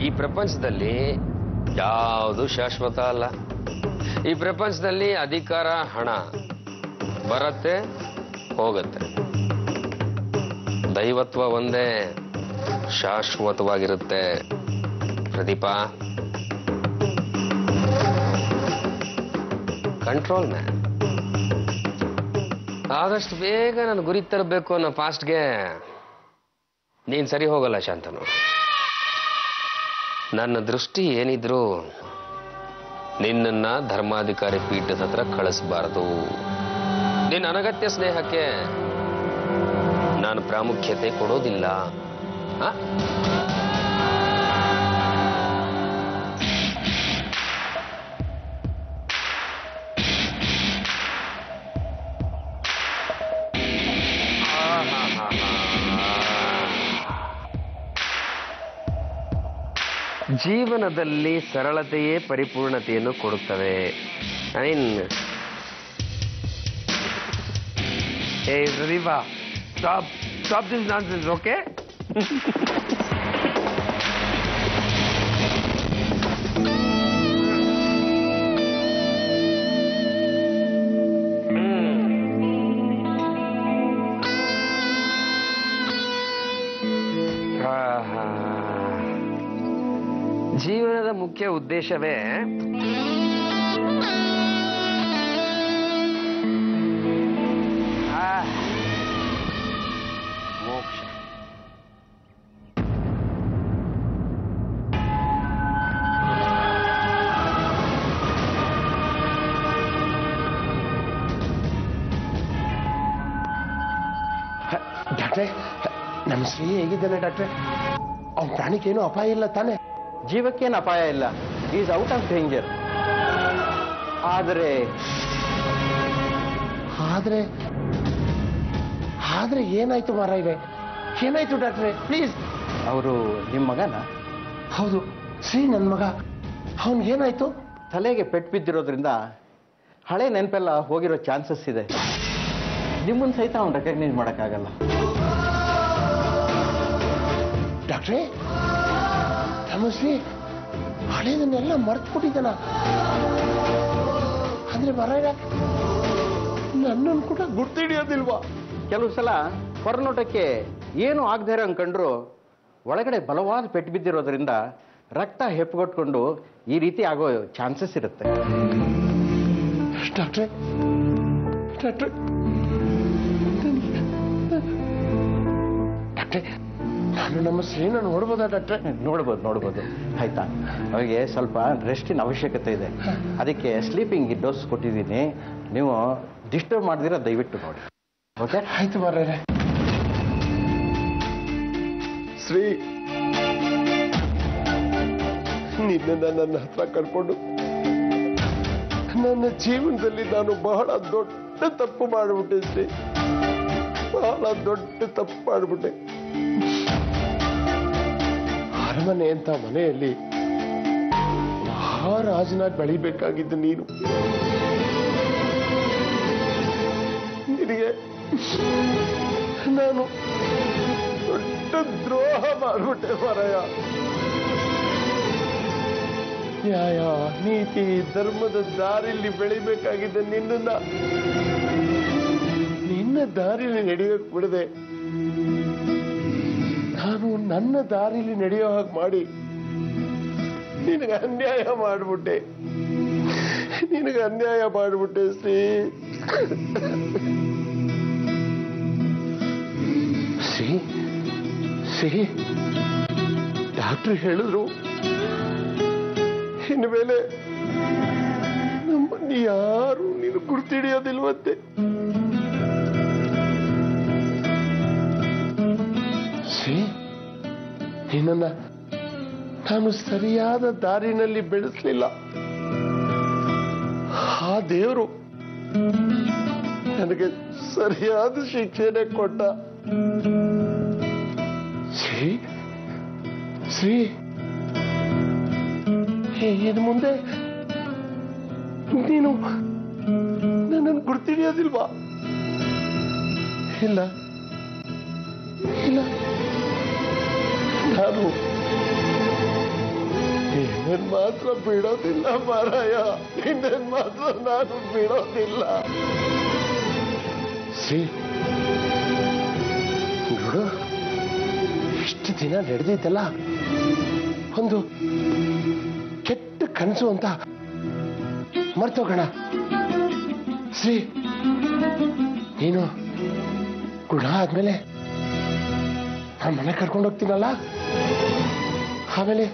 ಈ ಪ್ರಪಂಚದಲ್ಲಿ ಯಾವುದು ಶಾಶ್ವತ ಅಲ್ಲ ಈ ಪ್ರಪಂಚದಲ್ಲಿ ಅಧಿಕಾರ ಹಣ ಬರತ್ತೆ ಹೋಗತ್ತೆ ದೈವತ್ವ ಒಂದೇ ಶಾಶ್ವತವಾಗಿರುತ್ತೆ ಪ್ರದೀಪಾ ಕಂಟ್ರೋಲ್ ಮ್ಯಾನ್ ಆದಷ್ಟು ಬೇಗ ನಾನು ಗುರಿ ತರಬೇಕು ಅನ್ನೋ ಫಾಸ್ಟ್ಗೆ ನೀನ್ ಸರಿ ಹೋಗಲ್ಲ ಶಾಂತನು ನನ್ನ ದೃಷ್ಟಿ ಏನಿದ್ರು ನಿನ್ನನ್ನ ಧರ್ಮಾಧಿಕಾರಿ ಪೀಠದ ಹತ್ರ ಕಳಿಸಬಾರದು ನಿನ್ನ ಅನಗತ್ಯ ಸ್ನೇಹಕ್ಕೆ ನಾನು ಪ್ರಾಮುಖ್ಯತೆ ಕೊಡೋದಿಲ್ಲ ಆ? ಜೀವನದಲ್ಲಿ ಸರಳತೆಯೇ ಪರಿಪೂರ್ಣತೆಯನ್ನು ಕೊಡುತ್ತವೆ ಐ ಮೀನ್ ಏ Pradeep stop stop this nonsense okay ಜೀವನದ ಮುಖ್ಯ ಉದ್ದೇಶವೇ ಆ, ಮೋಕ್ಷ ಡಾಕ್ಟ್ರೆ ನಮ್ಮ ಶ್ರೀ ಹೇಗಿದ್ದಾನೆ ಡಾಕ್ಟ್ರೆ ಅವ್ನ ಪ್ರಾಣಿಗೇನು ಅಪಾಯ ಇಲ್ಲ ತಾನೆ ಜೀವಕ್ಕೇನು ಅಪಾಯ ಇಲ್ಲ ಈಸ್ ಔಟ್ ಆಫ್ ಡೇಂಜರ್ ಆದರೆ ಆದ್ರೆ ಆದ್ರೆ ಏನಾಯ್ತು ಮಾರಾಯ್ರೆ ಏನಾಯ್ತು ಡಾಕ್ಟ್ರೆ ಪ್ಲೀಸ್ ಅವರು ನಿಮ್ಮ ಮಗನ ಹೌದು ಶ್ರೀ ನನ್ನ ಮಗ ಅವನಿಗೇನಾಯ್ತು ತಲೆಗೆ ಪೆಟ್ಟು ಬಿದ್ದಿರೋದ್ರಿಂದ ಹಳೆ ನೆನಪೆಲ್ಲ ಹೋಗಿರೋ ಚಾನ್ಸಸ್ ಇದೆ ನಿಮ್ಮನ್ನು ಸಹಿತ ಅವ್ನು ರೆಕಗ್ನೈಸ್ ಮಾಡೋಕ್ಕಾಗಲ್ಲ ಡಾಕ್ಟ್ರೆ ನಮ್ಮ ಶ್ರೀ ಹಳೇದನ್ನೆಲ್ಲ ಮರ್ತು ಬಿಟ್ಟಿದ್ದಾನ ಅಂದ್ರೆ ಮಾರಾಯ್ರೆ ನನ್ನನ್ನು ಕೂಡ ಗುರ್ತಿಡಿಯೋದಿಲ್ವಾ ಕೆಲವು ಸಲ ಹೊರನೋಟಕ್ಕೆ ಏನು ಆಗದೆ ಇರೋ ಕಂಡ್ರು ಒಳಗಡೆ ಬಲವಾದ ಪೆಟ್ಟು ಬಿದ್ದಿರೋದ್ರಿಂದ ರಕ್ತ ಹೆಪ್ಪುಗೊಟ್ಕೊಂಡು ಈ ರೀತಿ ಆಗೋ ಚಾನ್ಸಸ್ ಇರುತ್ತೆ ಡಾಕ್ಟ್ರೆ ಡಾಕ್ಟ್ರೆ ಡಾಕ್ಟ್ರೆ ನಾನು ನಮ್ಮ ಶ್ರೀನ ನೋಡ್ಬೋದಾ ಡಾಕ್ಟ್ರೆ ನೋಡ್ಬೋದು ನೋಡ್ಬೋದು ಆಯ್ತಾ ಅವರಿಗೆ ಸ್ವಲ್ಪ ರೆಸ್ಟಿನ ಅವಶ್ಯಕತೆ ಇದೆ ಅದಕ್ಕೆ ಸ್ಲೀಪಿಂಗ್ ಡೋಸ್ ಕೊಟ್ಟಿದ್ದೀನಿ ನೀವು ಡಿಸ್ಟರ್ಬ್ ಮಾಡಿದಿರ ದಯವಿಟ್ಟು ನೋಡಿ ಓಕೆ ಆಯ್ತು ಮಾರ್ರೆ ಶ್ರೀ ನಿನ್ನ ನನ್ನ ಹತ್ರ ಕರ್ಕೊಂಡು ನನ್ನ ಜೀವನದಲ್ಲಿ ನಾನು ಬಹಳ ದೊಡ್ಡ ತಪ್ಪು ಮಾಡಿಬಿಟ್ಟೆ ಶ್ರೀ ಬಹಳ ದೊಡ್ಡ ತಪ್ಪು ಮಾಡಿಬಿಟ್ಟೆ ಅರಮನೆ ಅಂತ ಮನೆಯಲ್ಲಿ ಮಹಾರಾಜನಾಗಿ ಬೆಳಿಬೇಕಾಗಿದ್ದು ನೀನು ನಿನಗೆ ನಾನು ದೊಡ್ಡ ದ್ರೋಹ ಮಾಡಿಬಿಟ್ಟೆ ಮರಯ ನ್ಯಾಯ ನೀತಿ ಧರ್ಮದ ದಾರಿಲಿ ಬೆಳಿಬೇಕಾಗಿದ್ದ ನಿನ್ನನ್ನ ನಿನ್ನ ದಾರಿಲಿ ನಡೆಯೋಕ್ ಬಿಡದೆ ನಾನು ನನ್ನ ದಾರಿಲಿ ನಡೆಯೋ ಹಾಗೆ ಮಾಡಿ ನಿನಗೆ ಅನ್ಯಾಯ ಮಾಡಿಬಿಟ್ಟೆ ನಿನಗೆ ಅನ್ಯಾಯ ಮಾಡಿಬಿಟ್ಟೆ ಶ್ರೀ ಶ್ರೀ ಶ್ರೀ ಡಾಕ್ಟರ್ ಹೇಳಿದ್ರು ಇನ್ನು ಮೇಲೆ ನಮ್ಮನ್ನು ಯಾರು ನೀನು ಗುರ್ತಿಡಿಯೋದಿಲ್ವಂತೆ ಶ್ರೀ ನಿನ್ನನ್ನ ನಾನು ಸರಿಯಾದ ದಾರಿನಲ್ಲಿ ಬೆಳೆಸಲಿಲ್ಲ ಆ ದೇವರು ನನಗೆ ಸರಿಯಾದ ಶಿಕ್ಷೆನೆ ಕೊಟ್ಟ ಶ್ರೀ ಶ್ರೀ ಇನ್ನು ಮುಂದೆ ನೀನು ನನ್ನನ್ನು ಗುರ್ತಿಡಿಯೋದಿಲ್ವಾ ಇಲ್ಲ ಇಲ್ಲ ನಾನು ನಿನ್ನನ್ ಮಾತ್ರ ಬಿಡೋದಿಲ್ಲ ಮಾರಾಯ ನಿನ್ನನ್ ಮಾತ್ರ ನಾನು ಬಿಡೋದಿಲ್ಲ ಶ್ರೀ ನೋಡು ಇಷ್ಟು ದಿನ ನಡೆದಿದ್ದಲ್ಲ ಒಂದು ಕೆಟ್ಟ ಕನಸು ಅಂತ ಮರ್ತೋಗೋಣ ಶ್ರೀ ನೀನು ಗುಣ ಆದ್ಮೇಲೆ ನಾನು ಮನೆ ಕರ್ಕೊಂಡು ಹೋಗ್ತೀನಲ್ಲ ಆಮೇಲೆ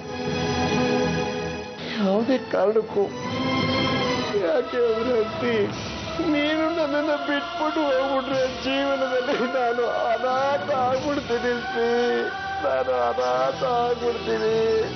ಯಾವುದೇ ಕಾರಣಕ್ಕೂ ಯಾಕೆ ಅಭಿವೃದ್ಧಿ ನೀನು ನನ್ನನ್ನು ಬಿಟ್ಬಿಟ್ಟು ಹೋಗ್ಬಿಟ್ರೆ ಜೀವನದಲ್ಲಿ ನಾನು ಅನಾಥ ಆಗ್ಬಿಡ್ತೀನಿ ಶ್ರೀ ನಾನು ಅನಾಥ ಆಗ್ಬಿಡ್ತೀನಿ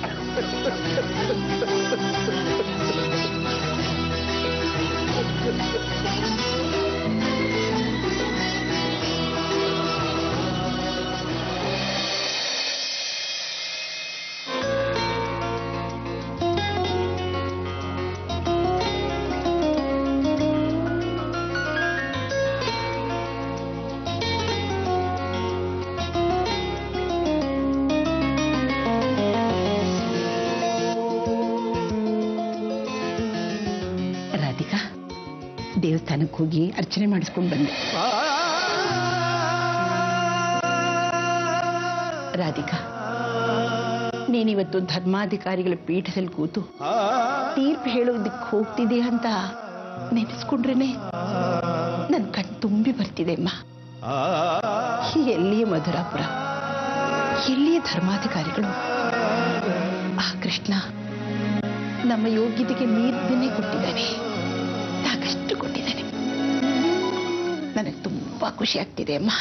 ರಾಧಿಕಾ ದೇವಸ್ಥಾನಕ್ಕೆ ಹೋಗಿ ಅರ್ಚನೆ ಮಾಡಿಸ್ಕೊಂಡು ಬಂದೆ ರಾಧಿಕಾ ನೀನಿವತ್ತು ಧರ್ಮಾಧಿಕಾರಿಗಳ ಪೀಠದಲ್ಲಿ ಕೂತು ತೀರ್ಪು ಹೇಳೋದಕ್ಕೆ ಹೋಗ್ತಿದೀಯ ಅಂತ ನೆನೆಸ್ಕೊಂಡ್ರೇನೆ ನನ್ನ ಕಣ್ ತುಂಬಿ ಬರ್ತಿದೆ ಅಮ್ಮ ಎಲ್ಲಿಯ ಮಧುರಾಪುರ ಎಲ್ಲಿಯ ಧರ್ಮಾಧಿಕಾರಿಗಳು ಆ ಕೃಷ್ಣ ನಮ್ಮ ಯೋಗ್ಯತೆಗೆ ಮೀರಿದನ್ನೇ ಕೊಟ್ಟಿದ್ದಾನೆ ಸಾಕಷ್ಟು ಕೊಟ್ಟಿದ್ದಾನೆ ನನಗೆ ತುಂಬಾ ಖುಷಿ ಆಗ್ತಿದೆ ಅಮ್ಮ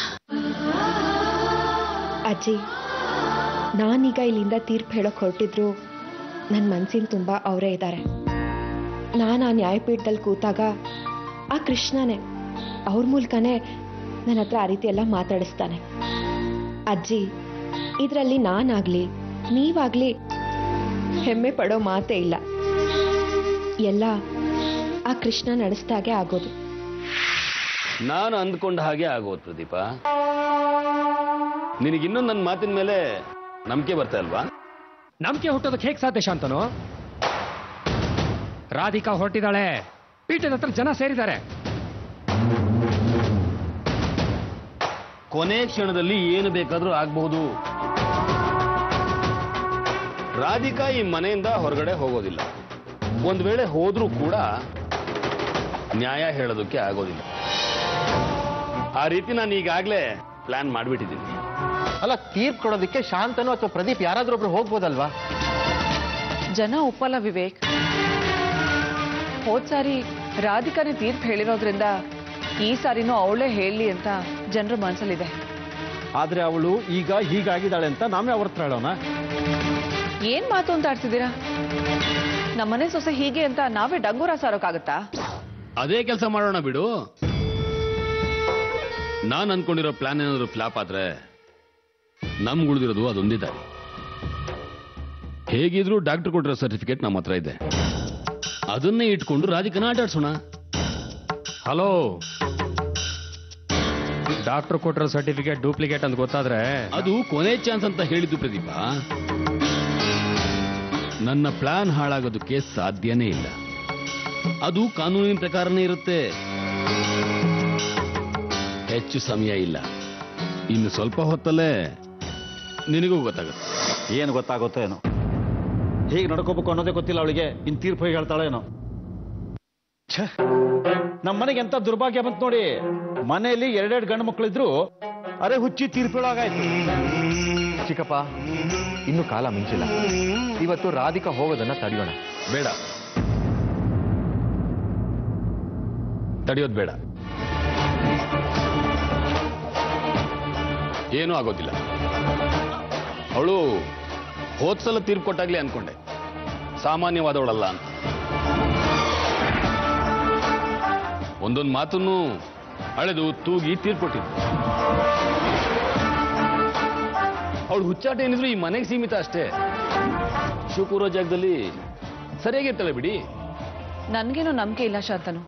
ಅಜ್ಜಿ ನಾನೀಗ ಇಲ್ಲಿಂದ ತೀರ್ಪು ಹೇಳೋಕೆ ಹೊರಟಿದ್ರು ನನ್ನ ಮನ್ಸಿನ ತುಂಬ ಅವರೇ ಇದ್ದಾರೆ ನಾನು ಆ ನ್ಯಾಯಪೀಠದಲ್ಲಿ ಕೂತಾಗ ಆ ಕೃಷ್ಣನೇ ಅವ್ರ ಮೂಲಕನೇ ನನ್ನ ಹತ್ರ ಆ ರೀತಿ ಎಲ್ಲ ಮಾತಾಡಿಸ್ತಾನೆ ಅಜ್ಜಿ ಇದರಲ್ಲಿ ನಾನಾಗ್ಲಿ ನೀವಾಗ್ಲಿ ಹೆಮ್ಮೆ ಪಡೋ ಮಾತೇ ಇಲ್ಲ ಎಲ್ಲ ಆ ಕೃಷ್ಣ ನಡೆಸ್ದಾಗೆ ಆಗೋದು ನಾನು ಅಂದ್ಕೊಂಡ ಹಾಗೆ ಆಗೋದು ಪ್ರದೀಪ ನಿನಗಿನ್ನೂ ನನ್ನ ಮಾತಿನ ಮೇಲೆ ನಂಬಿಕೆ ಬರ್ತಾ ಇಲ್ವಾ ನಂಬಿಕೆ ಹುಟ್ಟೋದಕ್ಕೆ ಹೇಗೆ ಸಾಧ್ಯ ಶಾಂತನು ರಾಧಿಕಾ ಹೊರಟಿದ್ದಾಳೆ ಪೀಠದ ಹತ್ರ ಜನ ಸೇರಿದ್ದಾರೆ ಕೊನೆ ಕ್ಷಣದಲ್ಲಿ ಏನು ಬೇಕಾದ್ರೂ ಆಗಬಹುದು ರಾಧಿಕಾ ಈ ಮನೆಯಿಂದ ಹೊರಗಡೆ ಹೋಗೋದಿಲ್ಲ ಒಂದ್ ವೇಳೆ ಹೋದ್ರೂ ಕೂಡ ನ್ಯಾಯ ಹೇಳೋದಕ್ಕೆ ಆಗೋದಿಲ್ಲ ಆ ರೀತಿ ನಾನು ಈಗಾಗಲೇ ಪ್ಲಾನ್ ಮಾಡಿಬಿಟ್ಟಿದ್ದೀನಿ ಅಲ್ಲ ತೀರ್ಪು ಕೊಡೋದಕ್ಕೆ ಶಾಂತನು ಅಥವಾ ಪ್ರದೀಪ್ ಯಾರಾದ್ರೂ ಒಬ್ರು ಹೋಗ್ಬೋದಲ್ವಾ ಜನ ಒಪ್ಪಲ್ಲ ವಿವೇಕ್ ಹೋದ್ ಸಾರಿ ರಾಧಿಕಾನೇ ತೀರ್ಪು ಹೇಳಿರೋದ್ರಿಂದ ಈ ಸಾರಿನೂ ಅವಳೇ ಹೇಳಲಿ ಅಂತ ಜನರ ಮನಸ್ಸಲ್ಲಿದೆ ಆದ್ರೆ ಅವಳು ಈಗ ಹೀಗಾಗಿದ್ದಾಳೆ ಅಂತ ನಾವೇ ಅವ್ರ ಹತ್ರ ಹೇಳೋಣ ಏನ್ ಮಾತು ಅಂತ ಆಡ್ತಿದ್ದೀರಾ ನಮ್ಮನೆ ಸೊಸೆ ಹೀಗೆ ಅಂತ ನಾವೇ ಡಂಗೂರ ಸಾರೋಕ್ಕಾಗತ್ತಾ ಅದೇ ಕೆಲಸ ಮಾಡೋಣ ಬಿಡು ನಾನು ಅನ್ಕೊಂಡಿರೋ ಪ್ಲಾನ್ ಏನಾದ್ರು ಫ್ಲಾಪ್ ಆದ್ರೆ ನಮ್ಗೆ ಉಳಿದಿರೋದು ಅದೊಂದೇ ದಾರಿ ಹೇಗಿದ್ರು ಡಾಕ್ಟರ್ ಕೊಟ್ಟಿರೋ ಸರ್ಟಿಫಿಕೇಟ್ ನಮ್ಮ ಹತ್ರ ಇದೆ ಅದನ್ನೇ ಇಟ್ಕೊಂಡು ರಾಧಿಕನ ಆಟ ಆಡ್ಸೋಣ ಹಲೋ ಡಾಕ್ಟರ್ ಕೊಟ್ಟಿರೋ ಸರ್ಟಿಫಿಕೇಟ್ ಡೂಪ್ಲಿಕೇಟ್ ಅಂತ ಗೊತ್ತಾದ್ರೆ ಅದು ಕೊನೆ ಚಾನ್ಸ್ ಅಂತ ಹೇಳಿದ್ದು ಪ್ರದೀಪ ನನ್ನ ಪ್ಲಾನ್ ಹಾಳಾಗೋದಕ್ಕೆ ಸಾಧ್ಯನೇ ಇಲ್ಲ ಅದು ಕಾನೂನಿನ ಪ್ರಕಾರನೇ ಇರುತ್ತೆ ಹೆಚ್ಚು ಸಮಯ ಇಲ್ಲ ಇನ್ನು ಸ್ವಲ್ಪ ಹೊತ್ತಲ್ಲೇ ನಿನಗೂ ಗೊತ್ತಾಗುತ್ತೆ ಏನು ಗೊತ್ತಾಗುತ್ತೋ ಏನೋ ಹೇಗೆ ನಡ್ಕೋಬೇಕು ಅನ್ನೋದೇ ಗೊತ್ತಿಲ್ಲ ಅವಳಿಗೆ ಇನ್ ತೀರ್ಪು ಹೇಗೆ ಹೇಳ್ತಾಳೆ ಏನೋ ಛೆ, ನಮ್ಮ ಮನೆಗೆ ಎಂತ ದುರ್ಭಾಗ್ಯ ಬಂತು ನೋಡಿ ಮನೆಯಲ್ಲಿ ಎರಡೆರಡು ಗಂಡು ಮಕ್ಕಳಿದ್ರು ಅರೆ ಹುಚ್ಚಿ ತೀರ್ಪು ಹೇಳೋಗಾಯ್ತು ಚಿಕ್ಕಪ್ಪ ಇನ್ನು ಕಾಲ ಮಿಂಚಿಲ್ಲ ಇವತ್ತು ರಾಧಿಕಾ ಹೋಗೋದನ್ನ ತಡೆಯೋಣ ಬೇಡ ತಡೆಯೋದು ಬೇಡ ಏನೂ ಆಗೋದಿಲ್ಲ ಅವಳು ಹೋದ್ಸಲ ತೀರ್ಪು ಕೊಟ್ಟಾಗ್ಲೇ ಅನ್ಕೊಂಡೆ ಸಾಮಾನ್ಯವಾದವಳಲ್ಲ ಅಂತ ಒಂದೊಂದು ಮಾತನ್ನು ಅಳೆದು ತೂಗಿ ತೀರ್ಪು ಕೊಟ್ಟಿದ್ದು ಅವಳು ಹುಚ್ಚಾಟ ಏನಿದ್ರು ಈ ಮನೆಗೆ ಸೀಮಿತ ಅಷ್ಟೇ ಶಿವಕೂರೋ ಜಾಗದಲ್ಲಿ ಸರಿಯಾಗಿರ್ತಾಳೆ ಬಿಡಿ ನನ್ಗೇನು ನಂಬಿಕೆ ಇಲ್ಲ ಶಾಂತನು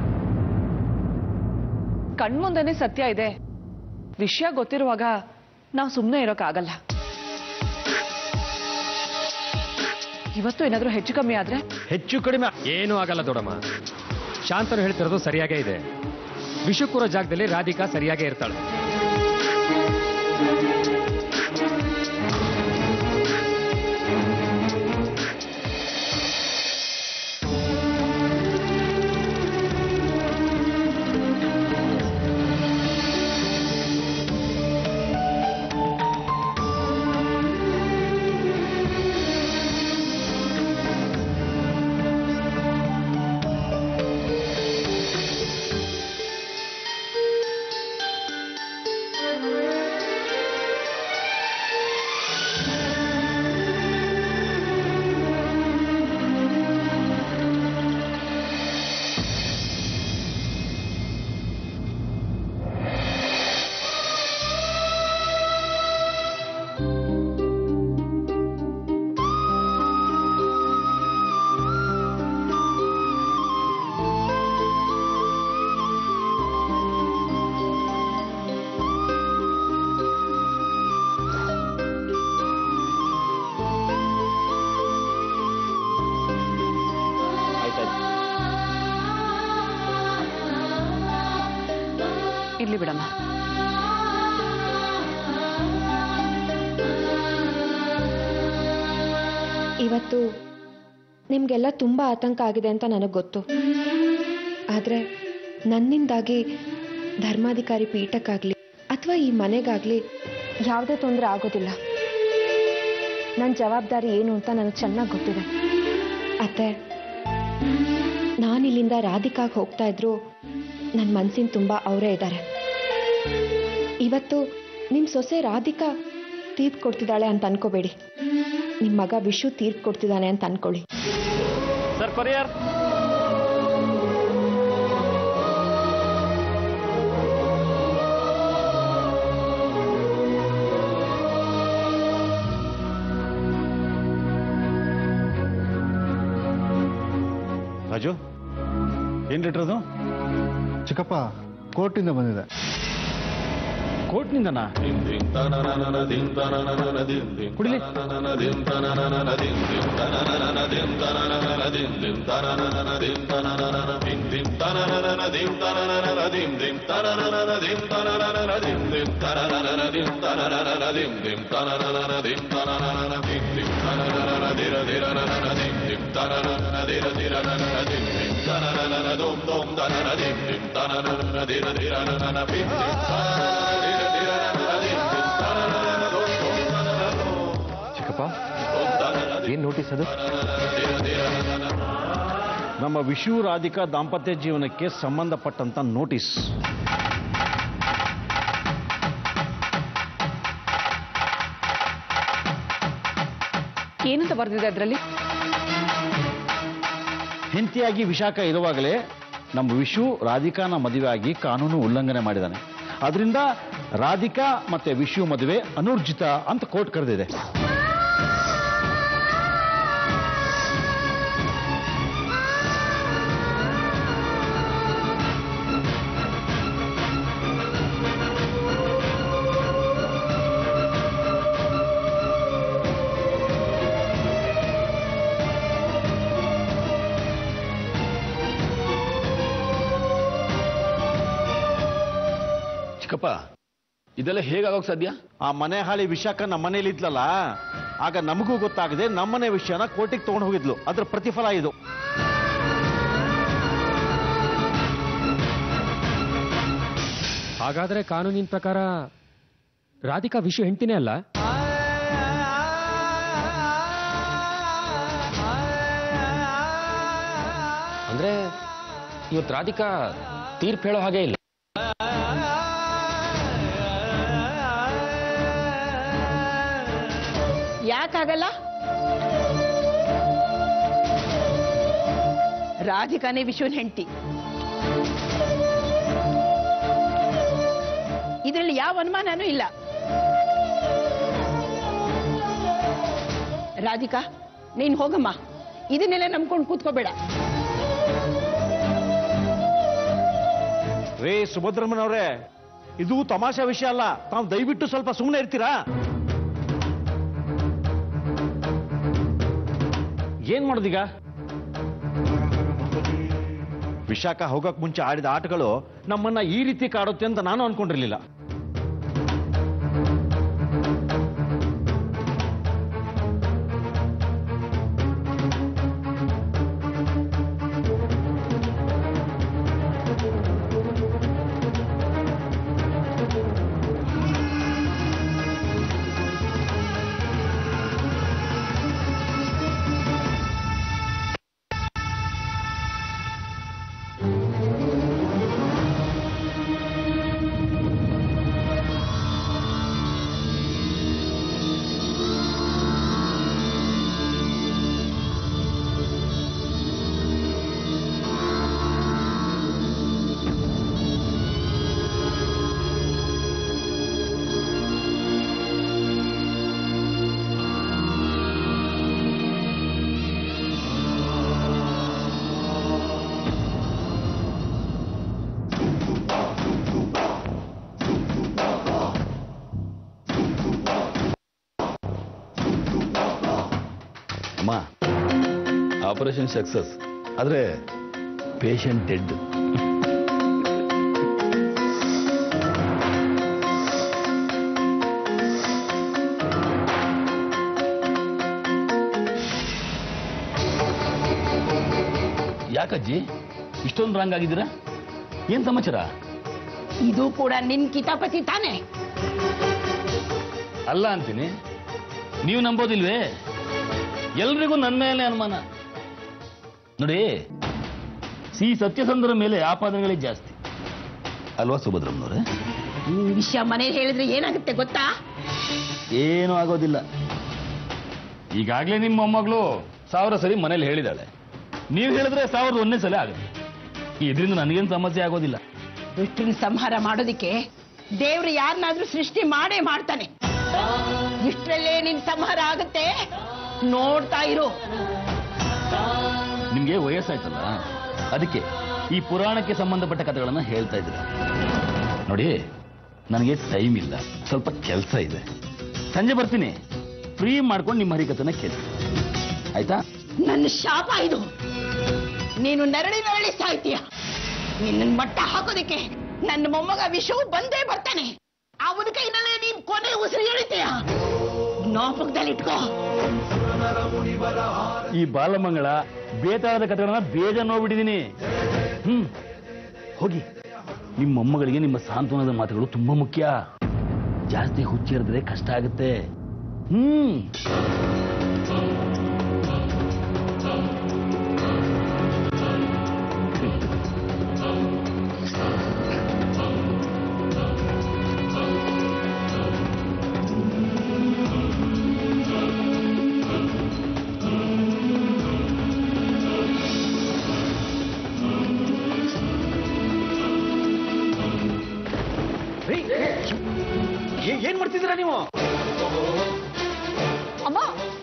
ಕಣ್ಮುಂದೆನೆ ಸತ್ಯ ಇದೆ ವಿಷಯ ಗೊತ್ತಿರುವಾಗ ನಾವು ಸುಮ್ಮನೆ ಇರೋಕ್ಕಾಗಲ್ಲ ಇವತ್ತು ಏನಾದ್ರೂ ಹೆಚ್ಚು ಕಮ್ಮಿ ಆದ್ರೆ ಹೆಚ್ಚು ಕಡಿಮೆ ಏನೂ ಆಗಲ್ಲ ದೊಡಮ್ಮ ಶಾಂತನು ಹೇಳ್ತಿರೋದು ಸರಿಯಾಗೇ ಇದೆ ವಿಷಕ್ಕೂರೋ ಜಾಗದಲ್ಲಿ ರಾಧಿಕಾ ಸರಿಯಾಗೇ ಇರ್ತಾಳೆ ಇರ್ಲಿ ಬಿಡಮ್ಮ ಇವತ್ತು ನಿಮಗೆಲ್ಲ ತುಂಬ ಆತಂಕ ಆಗಿದೆ ಅಂತ ನನಗೆ ಗೊತ್ತು ಆದರೆ ನನ್ನಿಂದಾಗಿ ಧರ್ಮಾಧಿಕಾರಿ ಪೀಠಕ್ಕಾಗಲಿ ಅಥವಾ ಈ ಮನೆಗಾಗಲಿ ಯಾವುದೇ ತೊಂದರೆ ಆಗೋದಿಲ್ಲ ನನ್ನ ಜವಾಬ್ದಾರಿ ಏನು ಅಂತ ನನಗೆ ಚೆನ್ನಾಗಿ ಗೊತ್ತಿದೆ ಅತ್ತೆ ನಾನಿಲ್ಲಿಂದ ರಾಧಿಕಾಗೆ ಹೋಗ್ತಾ ಇದ್ರು ನನ್ನ ಮನಸ್ಸಿನ ತುಂಬ ಅವರೇ ಇದ್ದಾರೆ ಇವತ್ತು ನಿಮ್ಮ ಸೊಸೆ ರಾಧಿಕಾ ತೀರ್ಪು ಕೊಡ್ತಿದ್ದಾಳೆ ಅಂತ ಅನ್ಕೋಬೇಡಿ ನಿಮ್ಮ ಮಗ ವಿಶು ತೀರ್ಪು ಕೊಡ್ತಿದ್ದಾನೆ ಅಂತ ಅನ್ಕೊಳ್ಳಿ ಸರ್ ಕೊರಿಯರ್ ರಾಜು ಏನ್ ಲೆಟರ್ ಅದು ಚಿಕ್ಕಪ್ಪ ಕೋರ್ಟಿಂದ ಬಂದಿದೆ ಕೋರ್ಟ್ನಿಂದನಾ ಕುಡಿಲಿ ಚಿಕ್ಕಪ್ಪ ಏನ್ ನೋಟಿಸ್ ಅದು ನಮ್ಮ ವಿಷು ರಾಧಿಕಾ ದಾಂಪತ್ಯ ಜೀವನಕ್ಕೆ ಸಂಬಂಧಪಟ್ಟಂತ ನೋಟಿಸ್ ಏನಂತ ಬರ್ದಿದೆ ಅದರಲ್ಲಿ ಹೆಂಡತಿಯಾಗಿ ವಿಶಾಖ ಇರುವಾಗಲೇ ನಮ್ಮ ವಿಶು ರಾಧಿಕಾನ ಮದುವೆ ಆಗಿ ಕಾನೂನು ಉಲ್ಲಂಘನೆ ಮಾಡಿದ್ದಾನೆ ಅದರಿಂದ ರಾಧಿಕಾ ಮತ್ತೆ ವಿಶು ಮದುವೆ ಅನೂರ್ಜಿತ ಅಂತ ಕೋರ್ಟ್ ಕರೆದಿದೆ ಚಿಕ್ಕಪ್ಪ ಇದೆಲ್ಲ ಹೇಗಾಗೋಕ್ ಸಾಧ್ಯ ಆ ಮನೆ ಹಾಳಿ ವಿಶಾಖ ನಮ್ಮ ಮನೇಲಿ ಇದ್ಲಲ್ಲ ಆಗ ನಮಗೂ ಗೊತ್ತಾಗದೆ ನಮ್ಮನೆ ವಿಷಯನ ಕೋರ್ಟಿಗೆ ತಗೊಂಡು ಹೋಗಿದ್ಲು ಅದ್ರ ಪ್ರತಿಫಲ ಇದು ಹಾಗಾದ್ರೆ ಕಾನೂನಿನ ಪ್ರಕಾರ ರಾಧಿಕಾ ವಿಷಯ ಹೆಂಡ್ತಿನೇ ಅಲ್ಲ ಅಂದ್ರೆ ಇವತ್ತು ರಾಧಿಕಾ ತೀರ್ಪು ಹೇಳೋ ಹಾಗೆ ಇಲ್ಲ ಯಾಕಾಗಲ್ಲ ರಾಧಿಕಾನೇ ವಿಶ್ವನ್ ಹೆಂಡತಿ ಇದರಲ್ಲಿ ಯಾವ ಅನುಮಾನನೂ ಇಲ್ಲ ರಾಧಿಕಾ ನೀನ್ ಹೋಗಮ್ಮ ಇದನ್ನೆಲ್ಲ ನಂಬ್ಕೊಂಡು ಕೂತ್ಕೋಬೇಡ ರೇ ಸುಭದ್ರಮ್ಮನವ್ರೆ ಇದು ತಮಾಷೆ ವಿಷಯ ಅಲ್ಲ ತಾವು ದಯವಿಟ್ಟು ಸ್ವಲ್ಪ ಸುಮ್ಮನೆ ಇರ್ತೀರಾ ಏನ್ ಮಾಡೋದೀಗ ವಿಶಾಖ ಹೋಗಕ್ ಮುಂಚೆ ಆಡಿದ ಆಟಗಳು ನಮ್ಮನ್ನ ಈ ರೀತಿ ಕಾಡುತ್ತೆ ಅಂತ ನಾನು ಅನ್ಕೊಂಡಿರ್ಲಿಲ್ಲ ಅಮ್ಮ ಆಪರೇಷನ್ ಸಕ್ಸಸ್ ಆದ್ರೆ ಪೇಷಂಟ್ ಡೆಡ್ ಯಾಕಜ್ಜಿ ಇಷ್ಟೊಂದು ರಾಂಗ್ ಆಗಿದ್ದೀರಾ ಏನ್ ಸಮಾಚಾರ ಇದು ಕೂಡ ನಿನ್ ಕಿತಾಪತಿ ತಾನೆ ಅಲ್ಲ ಅಂತೀನಿ ನೀವು ನಂಬೋದಿಲ್ವೇ ಎಲ್ರಿಗೂ ನನ್ನ ಮೇಲೆ ಅನುಮಾನ ನೋಡಿ ಸಿ ಸತ್ಯಸಂಧರ ಮೇಲೆ ಆಪಾದನೆಗಳೇ ಜಾಸ್ತಿ ಅಲ್ವಾ ಸುಭದ್ರಮ್ಮನವ್ರೆ ಈ ವಿಷಯ ಮನೇಲಿ ಹೇಳಿದ್ರೆ ಏನಾಗುತ್ತೆ ಗೊತ್ತಾ ಏನೂ ಆಗೋದಿಲ್ಲ ಈಗಾಗಲೇ ನಿಮ್ಮ ಮೊಮ್ಮಗಳು ಸಾವಿರ ಸರಿ ಮನೇಲಿ ಹೇಳಿದಾಳೆ ನೀವು ಹೇಳಿದ್ರೆ ಸಾವಿರದ ಒಂದೇ ಸಲ ಆಗುತ್ತೆ ಇದರಿಂದ ನನಗೇನು ಸಮಸ್ಯೆ ಆಗೋದಿಲ್ಲ ದುಷ್ಟನ ಸಂಹಾರ ಮಾಡೋದಿಕ್ಕೆ ದೇವ್ರು ಯಾರನ್ನಾದ್ರೂ ಸೃಷ್ಟಿ ಮಾಡೇ ಮಾಡ್ತಾನೆ ಇಷ್ಟರಲ್ಲೇ ನಿನ್ ಸಂಹಾರ ಆಗುತ್ತೆ ನೋಡ್ತಾ ಇರು ನಿಮ್ಗೆ ವಯಸ್ಸಾಯ್ತಲ್ಲ ಅದಕ್ಕೆ ಈ ಪುರಾಣಕ್ಕೆ ಸಂಬಂಧಪಟ್ಟ ಕಥೆಗಳನ್ನ ಹೇಳ್ತಾ ಇದ್ರೆ ನೋಡಿ ನನಗೆ ಟೈಮ್ ಇಲ್ಲ ಸ್ವಲ್ಪ ಕೆಲಸ ಇದೆ ಸಂಜೆ ಬರ್ತೀನಿ ಫ್ರೀ ಮಾಡ್ಕೊಂಡು ನಿಮ್ಮ ಹರಿಕಥನ ಕೇಳಿ ಆಯ್ತಾ ನನ್ನ ಶಾಪ ಇದು ನೀನು ನರಳಿ ನರಳಿ ಸಾಯ್ತೀಯ ನಿನ್ನ ಮಟ್ಟ ಹಾಕೋದಿಕ್ಕೆ ನನ್ನ ಮೊಮ್ಮಗ ವಿಷವು ಬಂದೇ ಬರ್ತಾನೆ ಅವನ ಕೈನಲ್ಲೇ ನೀನ್ ಕೊನೆ ಉಸಿರು ಎಳಿತೀಯ ಜ್ಞಾಪಕದಲ್ಲಿಟ್ಕೋ ಈ ಬಾಲಮಂಗಳ ಬೇತಾಳದ ಕಥೆಗಳನ್ನ ಬೇಗ ನೋಡ್ಬಿಟ್ಟಿದ್ದೀನಿ ಹ್ಮ್ ಹೋಗಿ ನಿಮ್ಮ ಮೊಮ್ಮಗಳಿಗೆ ನಿಮ್ಮ ಸಾಂತ್ವನದ ಮಾತುಗಳು ತುಂಬಾ ಮುಖ್ಯ ಜಾಸ್ತಿ ಹುಚ್ಚಿರಿದ್ರೆ ಕಷ್ಟ ಆಗುತ್ತೆ ಹ್ಮ್ ಏನ್ ಮಾಡ್ತಿದ್ದೀರಾ ನೀವು ಅಮ್ಮ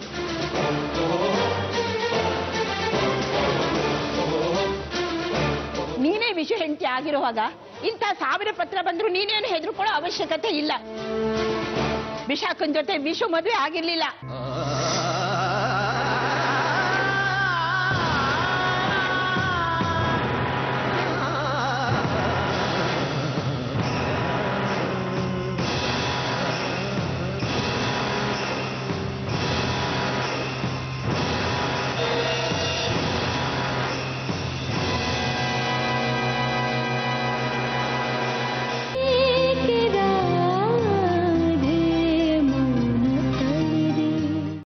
ನೀನೇ ವಿಷ ಹೆಂಡತಿ ಆಗಿರುವಾಗ ಇಂಥ ಸಾವಿರ ಪತ್ರ ಬಂದ್ರು ನೀನೇನು ಹೆದರ್ಕೊಳ್ಳೋ ಅವಶ್ಯಕತೆ ಇಲ್ಲ ವಿಶಾಖನ್ ಜೊತೆ ವಿಷು ಮದುವೆ ಆಗಿರ್ಲಿಲ್ಲ